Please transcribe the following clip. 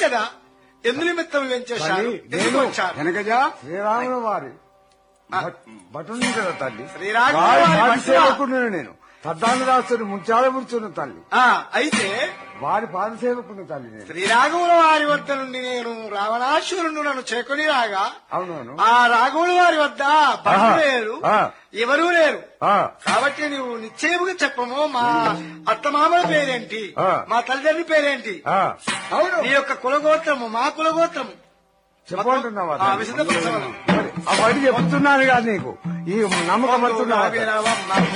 కదా ఎందు నిమిత్తం వెంచేశారు తల్లి ఎందుకు నేను వచ్చారు వెనకజా శ్రీరాముల వారి భటుని కదా తల్లి శ్రీరాముల వారి వారి పాటి భటుడా? సేవకుడిని నేను తద్దాన రాస్తుని ముత్యాల కూర్చున్న తల్లి ఆ, అయితే వారి పాద సేవకుని తల్లి నేను శ్రీరాఘవుల వారి వద్ద నుండి నేను రావణాసురుడు నన్ను చేకొని రాగా అవునవును ఆ రాఘవుల వారి వద్ద భటులు ఆహా. లేరు ఆ. ఎవరూ లేరు ఆ, కాబట్టి నువ్వు నిశ్చయముగా చెప్పము మా అత్తమామల పేరేంటి ఆ. మా తల్లిదండ్రి పేరేంటి ఆ, అవును నీ యొక్క కులగోత్రము మా కులగోత్రము చెప్పమంటున్నావా ఆ, తల్లి? విశదపరచవలను. మరి అవన్నీ చెప్తున్నాను కదా నీకు ఈ నమ్మకం నావే వస్తున్నావా రావా, మా